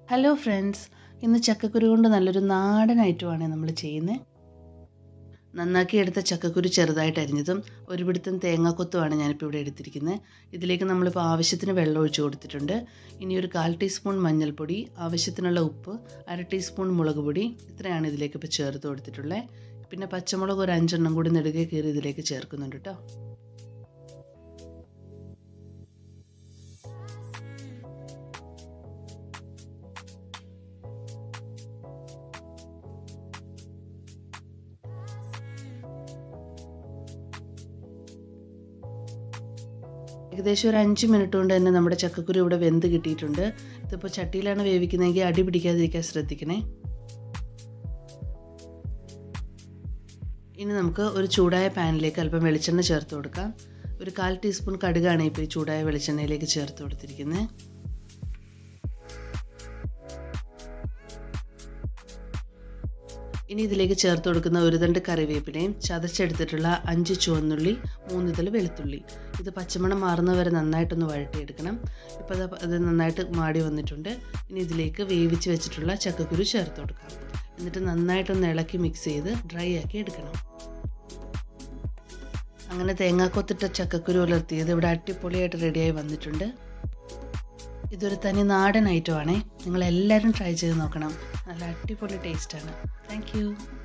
hello friends ഇന്ന് ചക്കക്കുരു കൊണ്ട് നല്ലൊരു നാടൻ ഐറ്റമാണ് നമ്മൾ ചെയ്യുന്നത് നന്നാക്കി എടുത്ത ചക്കക്കുരു ചെറുതായിട്ട് അരിഞ്ഞതും ഒരു പിടുത്തം തേങ്ങാക്കൊത്തുമാണ് ഞാനിപ്പോൾ ഇവിടെ എടുത്തിരിക്കുന്നത് ഇതിലേക്ക് നമ്മളിപ്പോൾ ആവശ്യത്തിന് വെള്ളം ഒഴിച്ചു കൊടുത്തിട്ടുണ്ട് ഇനി ഒരു കാൽ ടീസ്പൂൺ മഞ്ഞൾപ്പൊടി ആവശ്യത്തിനുള്ള ഉപ്പ് അര ടീസ്പൂൺ മുളക് പൊടി ഇത്രയാണ് ഇതിലേക്ക് ഇപ്പോൾ ചേർത്ത് കൊടുത്തിട്ടുള്ളത് പിന്നെ പച്ചമുളക് ഒരു അഞ്ചെണ്ണം കൂടി നെടുകെ കീറി ഇതിലേക്ക് ചേർക്കുന്നുണ്ട് കേട്ടോ ഏകദേശം ഒരു അഞ്ച് മിനിറ്റ് കൊണ്ട് തന്നെ നമ്മുടെ ചക്കക്കുരു ഇവിടെ വെന്ത് കിട്ടിയിട്ടുണ്ട് ഇതിപ്പോൾ ചട്ടിയിലാണ് വേവിക്കുന്നതെങ്കിൽ അടി പിടിക്കാതിരിക്കാൻ ശ്രദ്ധിക്കണേ ഇനി നമുക്ക് ഒരു ചൂടായ പാനിലേക്ക് അല്പം വെളിച്ചെണ്ണ ചേർത്ത് കൊടുക്കാം ഒരു കാൽ ടീസ്പൂൺ കടുകാണ് ഇപ്പോൾ ഈ ചൂടായ വെളിച്ചെണ്ണയിലേക്ക് ചേർത്ത് കൊടുത്തിരിക്കുന്നത് ഇനി ഇതിലേക്ക് ചേർത്ത് കൊടുക്കുന്ന ഒരു തണ്ട് കറിവേപ്പിലയും ചതച്ചെടുത്തിട്ടുള്ള അഞ്ച് ചുവന്നുള്ളി മൂന്നിതൾ വെളുത്തുള്ളി ഇത് പച്ചമണം മാറുന്നവരെ നന്നായിട്ടൊന്ന് വഴട്ടിയെടുക്കണം ഇപ്പോൾ അത് നന്നായിട്ട് മാടി വന്നിട്ടുണ്ട് ഇനി ഇതിലേക്ക് വേവിച്ച് വെച്ചിട്ടുള്ള ചക്കക്കുരു ചേർത്ത് കൊടുക്കാം എന്നിട്ട് നന്നായിട്ടൊന്ന് ഇളക്കി മിക്സ് ചെയ്ത് ഡ്രൈ ആക്കി എടുക്കണം അങ്ങനെ തേങ്ങാക്കൊത്തിട്ട ചക്കക്കുരു ഉലർത്തിയത് ഇവിടെ അടിപൊളിയായിട്ട് റെഡിയായി വന്നിട്ടുണ്ട് ഇതൊരു തനി നാടൻ ഐറ്റമാണേ നിങ്ങൾ എല്ലാവരും ട്രൈ ചെയ്ത് നോക്കണം നല്ല അടിപൊളി ടേസ്റ്റാണ് താങ്ക്